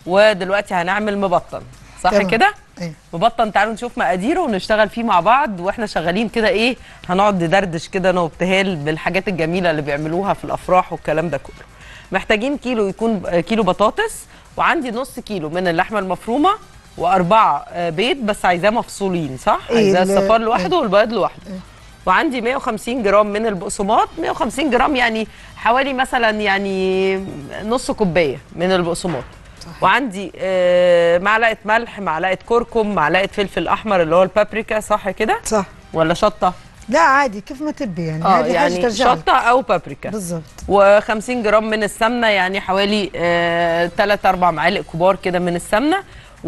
ودلوقتي هنعمل مبطن صح تمام. كده ايه مبطن تعالوا نشوف مقاديره ونشتغل فيه مع بعض واحنا شغالين كده ايه هنقعد ندردش كده انا وابتهال بالحاجات الجميله اللي بيعملوها في الافراح والكلام ده كله محتاجين كيلو يكون آه، كيلو بطاطس وعندي نص كيلو من اللحمه المفرومه واربعه آه، بيض بس عايزاه مفصولين صح إيه عايزاه ال- الصفار لوحده والبيض لوحده وعندي 150 جرام من البقسماط 150 جرام يعني حوالي مثلا يعني نص كوبايه من البقسماط وعندي آه، معلقه ملح معلقه كركم معلقه فلفل احمر اللي هو البابريكا صح كده صح ولا شطه لا عادي كيف ما تبي يعني اه هذه حاجه يعني ترجع لك. شطه او بابريكا بالضبط و50 جرام من السمنه يعني حوالي 3 4 معالق كبار كده من السمنه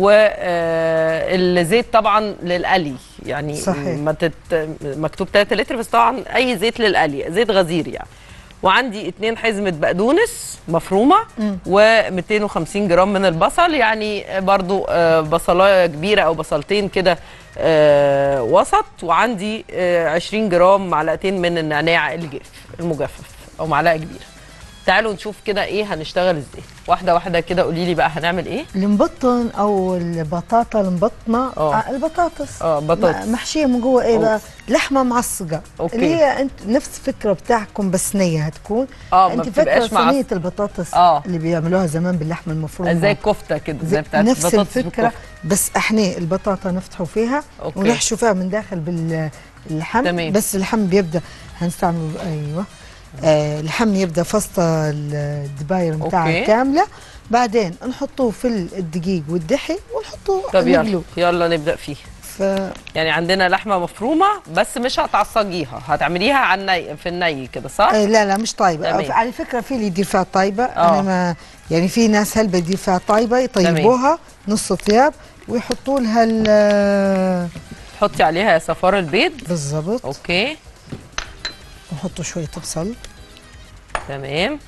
والزيت طبعا للقلي يعني صحيح. ما تت... مكتوب 3 لتر بس طبعا اي زيت للقلي زيت غزير يعني وعندي اتنين حزمه بقدونس مفرومه و250 جرام من البصل يعني برضو آه، بصلايه كبيره او بصلتين كده آه، وسط وعندي آه، 20 جرام معلقتين من النعناع الجاف المجفف او معلقه كبيره تعالوا نشوف كده ايه هنشتغل ازاي واحده واحده كده قولي لي بقى هنعمل ايه المبطن او البطاطا المبطنه آه. آه البطاطس اه بطاطس م- محشيه من جوه ايه أوه. بقى لحمه معصقه أوكي. اللي هي انت نفس الفكره بتاعكم بس نيه هتكون اه ما انت فاكره بتبقاش مع صينيه البطاطس آه. اللي بيعملوها زمان باللحمه المفرومه زي الكفته كده زي زي بتاعت نفس البطاطس الفكره بالكفتة. بس احنا البطاطا نفتحوا فيها أوكي. ونحشوا فيها من داخل باللحم تمام. بس اللحم بيبدا هنستعمل ايوه آه اللحم يبدا فسطه الدباير بتاعها أوكي. كامله بعدين نحطوه في الدقيق والدحي ونحطوه طب يلا نقلوه يلا نبدا فيه ف يعني عندنا لحمه مفرومه بس مش هتعصجيها هتعمليها على الني في الني كده صح آه لا لا مش طيبه تمام. على فكره في اللي يدير فيها طيبه آه. انا ما يعني في ناس هلبة يدير فيها طيبه يطيبوها نص طياب ويحطوا لها ال- حطي عليها يا صفار البيض بالضبط اوكي ونحطوا شويه بصل تمام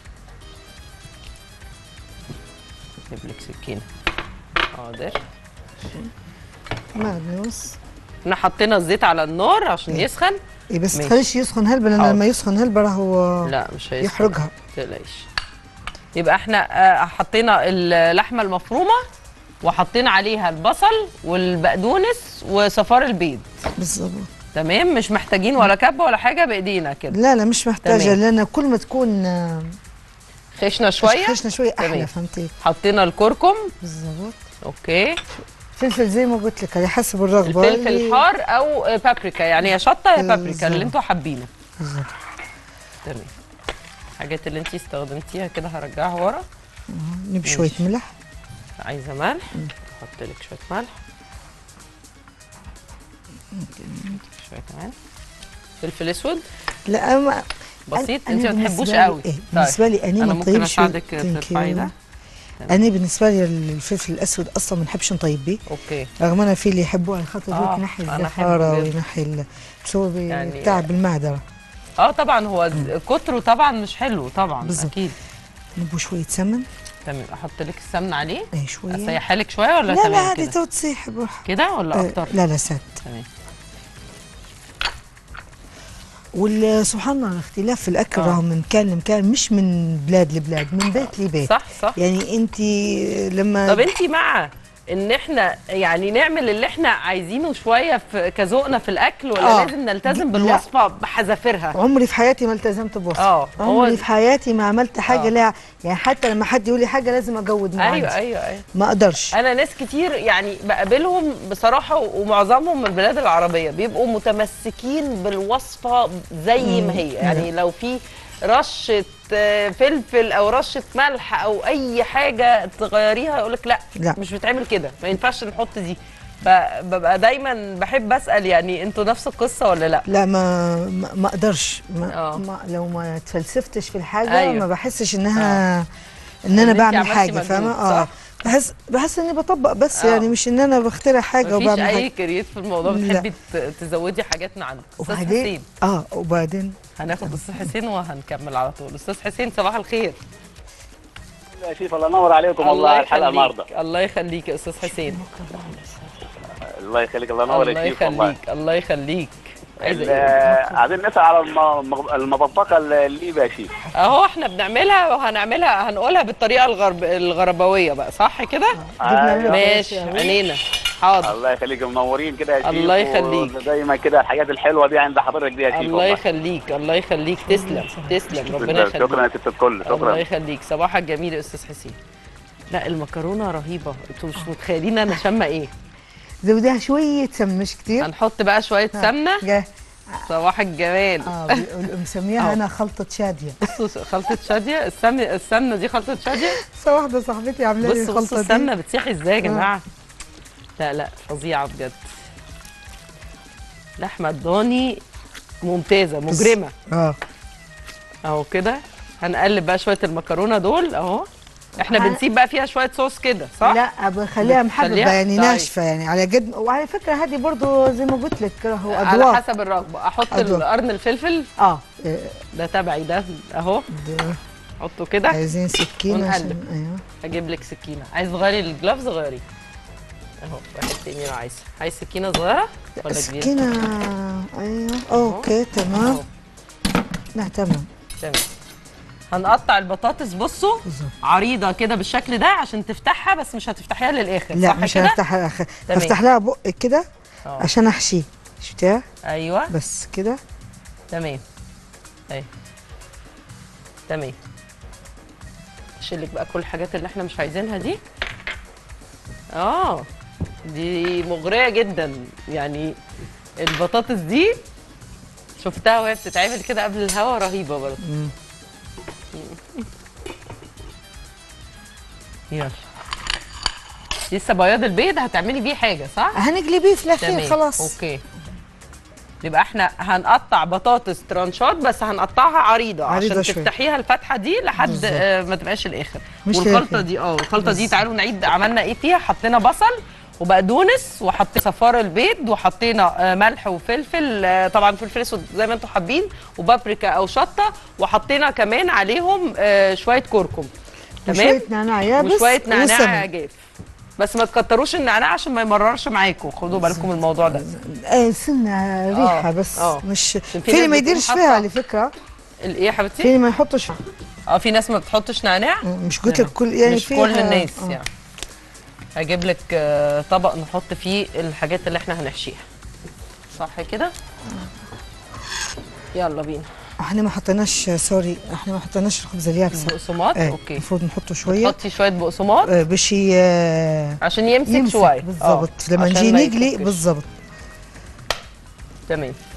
جيب لك سكينه حاضر ماغنوس احنا حطينا الزيت على النار عشان إيه. يسخن إيه بس ماشي. تخليش يسخن هلبة لان حاضر. لما يسخن هلبة راهو لا مش هيسخن يحرقها ما تقلقيش يبقى احنا آه، حطينا اللحمه المفرومه وحطينا عليها البصل والبقدونس وصفار البيض بالضبط تمام مش محتاجين ولا كبه ولا حاجه بايدينا كده لا لا مش محتاجه تمام. لان كل ما تكون آه، خشنا شويه خشنا شويه تمام. احلى فهمتي حطينا الكركم بالضبط اوكي فلفل زي ما قلت لك على حسب الرغبه الفلفل اللي- حار او بابريكا يعني يا شطه يا بابريكا بالظبط. اللي انتوا حابينه بالظبط. تمام الحاجات اللي انتي استخدمتيها كده هرجعها ورا نبي شويه ماشي. ملح عايزه ملح احط لك شويه ملح شويه كمان فلفل اسود لا ما بسيط أنا- انت ما أنا تحبوش بالنسبة لي- قوي إيه بالنسبه لي اني انا ما ممكن طيبش اساعدك Thank ترفعي you. ده انا بالنسبه لي الفلفل الاسود اصلا ما نحبش نطيب بيه اوكي رغم انا في اللي يحبوه على خاطر آه، آه ينحي أنا أحبه الزفاره جدا. وينحي ال- بس هو بي- يعني- بتاع بالمعده اه طبعا هو كتره طبعا مش حلو طبعا بالظبط. اكيد نبو شويه سمن تمام احط لك السمنه عليه اي شويه اسيحها لك شويه ولا لا لا تمام عادي كده تو تصيح بروح كده ولا آه، اكتر لا لا سات تمام وسبحان الله الاختلاف في الاكل آه. راهو من مكان لمكان مش من بلاد لبلاد من بيت لبيت صح صح يعني انت لما طب انت مع ان احنا يعني نعمل اللي احنا عايزينه شويه في كذوقنا في الاكل ولا آه. لازم نلتزم لا. بالوصفه بحذافيرها عمري في حياتي ما التزمت بوصفه اه هو عمري في حياتي ما عملت حاجه آه. لها يعني حتى لما حد يقول لي حاجه لازم اجود من ايوه عندي ايوه ايوه ما اقدرش انا ناس كتير يعني بقابلهم بصراحه ومعظمهم من البلاد العربيه بيبقوا متمسكين بالوصفه زي ما هي يعني لو في رشه آه، فلفل او رشه ملح او اي حاجه تغيريها يقول لك لا, لا. مش بتعمل كده ما ينفعش نحط دي فببقى دايما بحب اسال يعني انتوا نفس القصه ولا لا لا ما ما ما اقدرش ما, آه. ما لو ما تفلسفتش في الحاجه أيوة. ما بحسش انها ان إن انا أنت بعمل عملتي حاجه مجهود، فاهمه اه صح؟ بحس بحس اني بطبق بس آه. يعني مش ان انا بخترع حاجه مفيش وبعمل اي حاجه كريت في الموضوع لا. بتحبي ت- تزودي حاجات من عندك استاذ وبعدين حسين اه وبعدين هناخد استاذ حسين وهنكمل على طول استاذ حسين صباح الخير يا شيف الله ينور عليكم والله على الحلقه يخليك النهارده الله يخليك يا استاذ حسين الله يخليك الله ينور الله يا شيف والله يخليك الله يخليك عايزة ال- إيه؟ عايزين نسال على الم- المبطقه الليبه يا شيف اهو احنا بنعملها وهنعملها هنقولها بالطريقه الغرب الغربويه بقى صح كده جبنا أيوة. ماشي عينينا حاضر الله يخليك منورين كده يا شيف الله يخليك. دايما كده الحاجات الحلوه دي عند حضرتك دي يا شيف الله والله. يخليك الله يخليك تسلم تسلم ربنا يخليك شكرا يا ست الكل الله شكرا يخليك صباحك جميل يا استاذ حسين لا المكرونه رهيبه انتوا مش متخيلين انا شامه ايه زودها شويه سمن مش كتير هنحط بقى شويه سمنه جاه صباح الجمال اه بيقولوا- مسميها أهو. انا خلطه شاديه بصوا خلطه شاديه السمنه السمنه دي خلطه شاديه لسه واحده صاحبتي عامله لي بصوا بصوا الخلطه دي السمنه بتسيح ازاي يا جماعه لا لا فظيعه بجد لحمه ضاني ممتازه مجرمه اه اهو كده هنقلب بقى شويه المكرونه دول اهو احنا هن- بنسيب بقى فيها شويه صوص كده صح لا بخليها محببه بتخليها؟ يعني طيب. ناشفه يعني على قد وعلى فكره هذه برضو زي ما قلت لك هو على ادوار حسب الرغبه احط أدوار. قرن الفلفل اه إيه، ده تبعي ده اهو ده حطه كده عايزين سكينه عشان ونقلب. ايوه اجيب لك سكينه عايز تغيري الجلافز غيري اهو واحد تاني لو عايزه عايز سكينه صغيره ولا كبيره سكينه ايوه اوكي تمام اهو لا تمام تمام هنقطع البطاطس بصوا بالظبط. عريضه كده بالشكل ده عشان تفتحها بس مش هتفتحيها للاخر لا صح مش كده هفتح الاخر تمام. هفتح لها بق كده اه عشان احشيه شفتها ايوه بس كده تمام اهي تمام اشيلك بقى كل الحاجات اللي احنا مش عايزينها دي اه دي مغريه جدا يعني البطاطس دي شفتها وهي بتتعمل كده قبل الهوا رهيبه برضه مم. يلا لسه بياض البيض هتعملي بيه حاجه صح هنقلبيه في الاخير تمام خلاص اوكي يبقى احنا هنقطع بطاطس ترانشات بس هنقطعها عريضه, عريضة عشان شوية. تفتحيها الفتحه دي لحد بالظبط. آه ما تبقاش الاخر مش والخلطه الآخر. دي اه الخلطه دي بس. تعالوا نعيد عملنا ايه فيها حطينا بصل وبقدونس وحطينا صفار البيض وحطينا آه، ملح وفلفل آه، طبعا فلفل اسود زي ما انتم حابين وبابريكا او شطه وحطينا كمان عليهم آه، شويه كركم تمام وشويه نعناع يابس وشويه نعناع وسمن. جاف بس ما تكتروش النعناع عشان ما يمررش معاكم خدوا بالكم من الموضوع ده آه سنة ريحة آه، بس آه. مش عشان في في اللي ناس ما بتقوم يديرش حاطة- فيها على فكرة الايه يا في حبيبتي اللي ما يحطش اه في ناس ما بتحطش نعناع مش قلت لك كل يعني مش فيها كل الناس آه. يعني هجيب لك آه، طبق نحط فيه الحاجات اللي احنا هنحشيها صح كده يلا بينا احنا ما حطيناش سوري احنا ما حطيناش الخبز اليابسة بقسماط آه، اوكي المفروض نحطه شوية حطي شويه بقسماط آه باش ي- عشان يمسك, يمسك شويه بالظبط آه، لما عشان نجي ما نقلي يفكش. بالظبط تمام